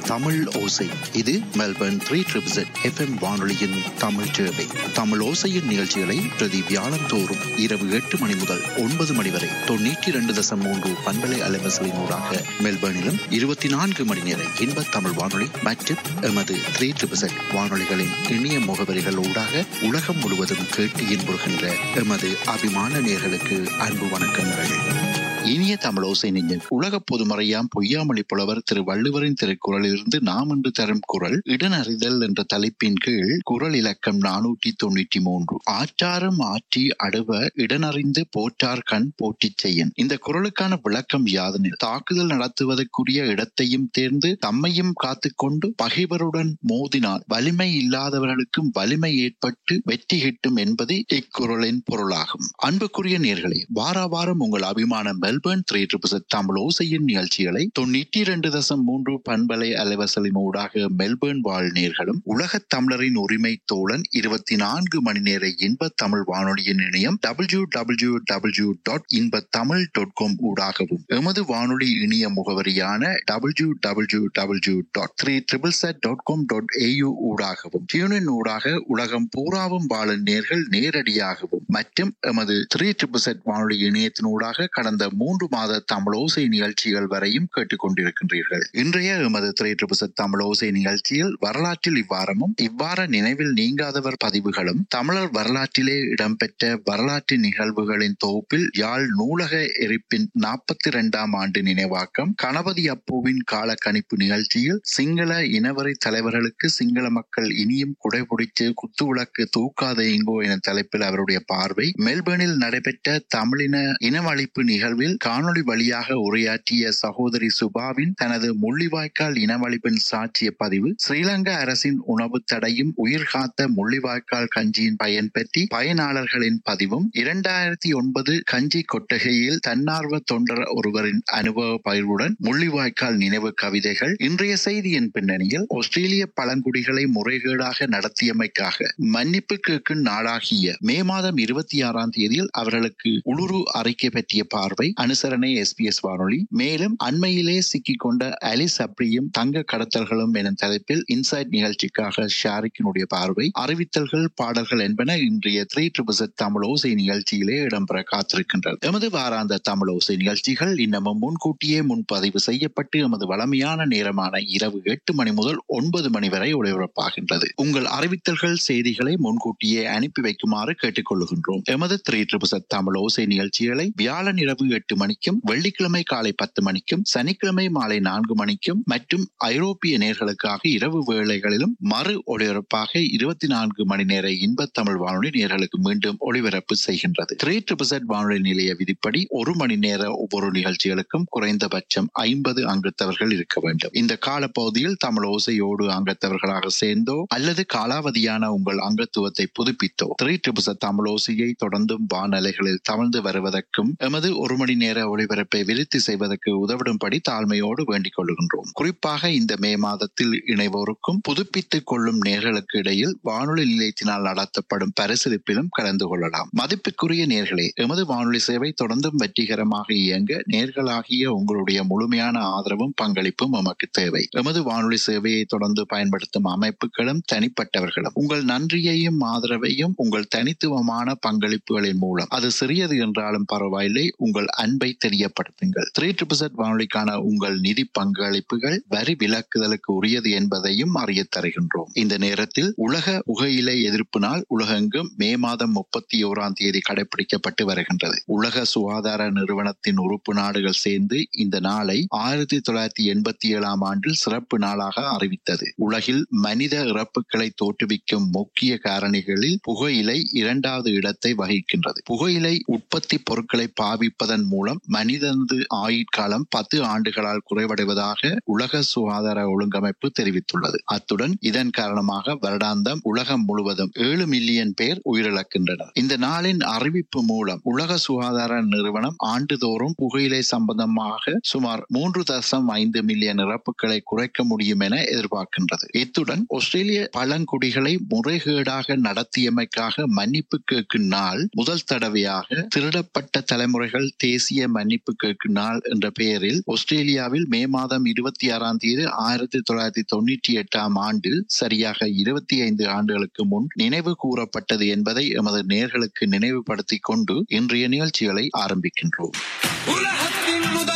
தமிழ் ஓசை இது Melbourne three triple FM வானொலியின் தமிழ் சேவை தமிழ் ஓசையின் நிகழ்ச்சிகளை பிரதி வியாழம் தோறும் இரவு எட்டு மணி முதல் ஒன்பது மணி வரை தொண்ணூற்றி இரண்டு தசம் மூன்று பண்பலை அலைவசலினூடாக மெல்பர்னிலும் இருபத்தி நான்கு மணி நேர இன்ப தமிழ் வானொலி மற்றும் எமது த்ரீ ட்ரிபிள் வானொலிகளின் இணைய முகவரிகள் ஊடாக உலகம் முழுவதும் கேட்டு இன்புறுகின்ற எமது அபிமான நேர்களுக்கு அன்பு வணக்கங்கள் இனிய தமிழோசை நெஞ்சன் உலக பொதுமறையாம் பொய்யாமொழி புலவர் திரு வள்ளுவரின் திருக்குறளிலிருந்து நாம் என்று தரும் குரல் இடனறிதல் என்ற தலைப்பின் கீழ் குரல் இலக்கம் நானூற்றி தொண்ணூற்றி மூன்று ஆற்றாரும் ஆற்றி அடுவ இடனறிந்து போற்றார் கண் போட்டிச் செய்யன் இந்த குரலுக்கான விளக்கம் யாதெனில் தாக்குதல் நடத்துவதற்குரிய இடத்தையும் தேர்ந்து தம்மையும் காத்துக்கொண்டு பகைவருடன் மோதினால் வலிமை இல்லாதவர்களுக்கும் வலிமை ஏற்பட்டு வெற்றி கிட்டும் என்பது இக்குறளின் பொருளாகும் அன்புக்குரிய நேர்களே வார வாரம் உங்கள் அபிமானம் மெல்பர்ன் த்ரீ ட்ரிபிள் தமிழ் ஓசையின் நிகழ்ச்சிகளை தொண்ணூற்றி இரண்டு தசம் மூன்று பண்பலை அலைவசலின் ஊடாக மெல்பர்ன் வாழ் நேர்களும் உலக தமிழரின் உரிமை தோழன் இருபத்தி நான்கு மணி நேர இன்ப தமிழ் வானொலியின் இணையம் டபிள்யூ டபிள்யூ டபிள்யூ டாட் இன்ப தமிழ் டாட் காம் ஊடாகவும் எமது வானொலி இணைய முகவரியான W W W dot three triple Z dot com dot AU ஊடாகவும் டியூனின் ஊடாக உலகம் பூராவும் வாழும் நேர்கள் நேரடியாகவும் மற்றும் எமது த்ரீ ட்ரிபிள் செட் வானொலி இணையத்தினூடாக கடந்த மூன்று மாத தமிழோசை நிகழ்ச்சிகள் வரையும் கேட்டுக்கொண்டிருக்கின்றீர்கள் இன்றைய எமது திரை ட்ரிபிள் தமிழோசை நிகழ்ச்சியில் வரலாற்றில் இவ்வாரமும் இவ்வார நினைவில் நீங்காதவர் பதிவுகளும் தமிழர் வரலாற்றிலே இடம்பெற்ற வரலாற்று நிகழ்வுகளின் தொகுப்பில் யாழ் நூலக எரிப்பின் நாற்பத்தி இரண்டாம் ஆண்டு நினைவாக்கம் கணபதி அப்புவின் கால கணிப்பு நிகழ்ச்சியில் சிங்கள இனவரை தலைவர்களுக்கு சிங்கள மக்கள் இனியும் குடைபிடித்து குத்துவிளக்கு தூக்காத இங்கோ என தலைப்பில் அவருடைய பார்வை மெல்பர்னில் நடைபெற்ற தமிழின இனவழிப்பு நிகழ்வில் காணொளி வழியாக உரையாற்றிய சகோதரி சுபாவின் தனது முள்ளிவாய்க்கால் இனவழிப்பின் சாட்சிய பதிவு ஸ்ரீலங்கா அரசின் உணவு தடையும் உயிர் காத்த முள்ளிவாய்க்கால் கஞ்சியின் பயன் பற்றி பயனாளர்களின் பதிவும் இரண்டாயிரத்தி ஒன்பது கஞ்சி கொட்டகையில் தன்னார்வ தொண்டர் ஒருவரின் அனுபவ பயிர்வுடன் முள்ளிவாய்க்கால் நினைவு கவிதைகள் இன்றைய செய்தியின் பின்னணியில் ஆஸ்திரேலிய பழங்குடிகளை முறைகேடாக நடத்தியமைக்காக மன்னிப்பு கேட்கும் நாளாகிய மே மாதம் இருபத்தி ஆறாம் தேதியில் அவர்களுக்கு உளுரு அறிக்கை பற்றிய பார்வை அனுசரணை எஸ்பிஎஸ் வானொலி மேலும் அண்மையிலே சிக்கிக் கொண்ட அலிஸ் அப்ரியும் தங்க கடத்தல்களும் எனும் தலைப்பில் இன்சைட் நிகழ்ச்சிக்காக ஷாரிக்கினுடைய பார்வை அறிவித்தல்கள் பாடல்கள் என்பன இன்றைய த்ரீ ட்ரிபிள் தமிழ் ஓசை நிகழ்ச்சியிலே இடம்பெற காத்திருக்கின்றது எமது வாராந்த தமிழ் ஓசை நிகழ்ச்சிகள் இன்னமும் முன்கூட்டியே முன்பதிவு செய்யப்பட்டு எமது வளமையான நேரமான இரவு எட்டு மணி முதல் ஒன்பது மணி வரை ஒளிபரப்பாகின்றது உங்கள் அறிவித்தல்கள் செய்திகளை முன்கூட்டியே அனுப்பி வைக்குமாறு கேட்டுக்கொள்ளுகின்றோம் எமது த்ரீ ட்ரிபிள் தமிழ் ஓசை நிகழ்ச்சிகளை வியாழன் இரவு எட்டு மணிக்கும் வெள்ளிக்கிழமை காலை பத்து மணிக்கும் சனிக்கிழமை மாலை நான்கு மணிக்கும் மற்றும் ஐரோப்பிய நேர்களுக்காக இரவு வேளைகளிலும் மறு ஒளிபரப்பாக இருபத்தி நான்கு மணி நேர இன்ப தமிழ் வானொலி நேர்களுக்கு மீண்டும் ஒளிபரப்பு செய்கின்றது த்ரீ ட்ரிபிள் வானொலி நிலைய விதிப்படி ஒரு மணி நேர ஒவ்வொரு நிகழ்ச்சிகளுக்கும் குறைந்தபட்சம் ஐம்பது அங்கத்தவர்கள் இருக்க வேண்டும் இந்த காலப்பகுதியில் தமிழ் ஓசையோடு அங்கத்தவர்களாக சேர்ந்தோ அல்லது காலாவதியான உங்கள் அங்கத்துவத்தை புதுப்பித்தோ த்ரீ ட்ரிபிள் தமிழ் ஓசையை தொடர்ந்தும் வானலைகளில் தவழ்ந்து வருவதற்கும் எமது ஒரு மணி நேர ஒளிபரப்பை விருத்தி செய்வதற்கு உதவிடும்படி தாழ்மையோடு வேண்டிக் கொள்கின்றோம் குறிப்பாக இந்த மே மாதத்தில் இணைவோருக்கும் புதுப்பித்துக் கொள்ளும் நேர்களுக்கு இடையில் வானொலி நிலையத்தினால் நடத்தப்படும் பரிசீலிப்பிலும் கலந்து கொள்ளலாம் மதிப்புக்குரிய நேர்களே எமது வானொலி சேவை தொடர்ந்தும் வெற்றிகரமாக இயங்க நேர்களாகிய உங்களுடைய முழுமையான ஆதரவும் பங்களிப்பும் எமக்கு தேவை எமது வானொலி சேவையை தொடர்ந்து பயன்படுத்தும் அமைப்புகளும் தனிப்பட்டவர்களும் உங்கள் நன்றியையும் ஆதரவையும் உங்கள் தனித்துவமான பங்களிப்புகளின் மூலம் அது சிறியது என்றாலும் பரவாயில்லை உங்கள் அன்பை தெரியப்படுத்துங்கள் த்ரீ ட்ரிபிள் வானொலிக்கான உங்கள் நிதி பங்களிப்புகள் வரி விலக்குதலுக்கு உரியது என்பதையும் அறிய தருகின்றோம் இந்த நேரத்தில் உலக புகையிலை எதிர்ப்பு நாள் உலகெங்கும் மே மாதம் முப்பத்தி ஓராம் தேதி கடைபிடிக்கப்பட்டு வருகின்றது உலக சுகாதார நிறுவனத்தின் உறுப்பு நாடுகள் சேர்ந்து இந்த நாளை ஆயிரத்தி தொள்ளாயிரத்தி எண்பத்தி ஏழாம் ஆண்டில் சிறப்பு நாளாக அறிவித்தது உலகில் மனித இறப்புகளை தோற்றுவிக்கும் முக்கிய காரணிகளில் புகையிலை இரண்டாவது இடத்தை வகிக்கின்றது புகையிலை உற்பத்தி பொருட்களை பாவிப்பதன் மூலம் மனிதனது ஆயுட்காலம் பத்து ஆண்டுகளால் குறைவடைவதாக உலக சுகாதார ஒழுங்கமைப்பு தெரிவித்துள்ளது அத்துடன் இதன் காரணமாக வருடாந்தம் உலகம் முழுவதும் ஏழு மில்லியன் பேர் உயிரிழக்கின்றனர் இந்த நாளின் அறிவிப்பு மூலம் உலக சுகாதார நிறுவனம் ஆண்டுதோறும் புகையிலை சம்பந்தமாக சுமார் மூன்று தசம் ஐந்து மில்லியன் இறப்புகளை குறைக்க முடியும் என எதிர்பார்க்கின்றது இத்துடன் ஆஸ்திரேலிய பழங்குடிகளை முறைகேடாக நடத்தியமைக்காக மன்னிப்பு கேட்கும் நாள் முதல் தடவையாக திருடப்பட்ட தலைமுறைகள் தேசிய தேசிய மன்னிப்பு கேட்கும் நாள் என்ற பெயரில் ஆஸ்திரேலியாவில் மே மாதம் இருபத்தி ஆறாம் தேதி ஆயிரத்தி தொள்ளாயிரத்தி தொண்ணூற்றி எட்டாம் ஆண்டில் சரியாக இருபத்தி ஐந்து ஆண்டுகளுக்கு முன் நினைவு கூறப்பட்டது என்பதை எமது நேர்களுக்கு நினைவுபடுத்திக் கொண்டு இன்றைய நிகழ்ச்சிகளை ஆரம்பிக்கின்றோம் உலகத்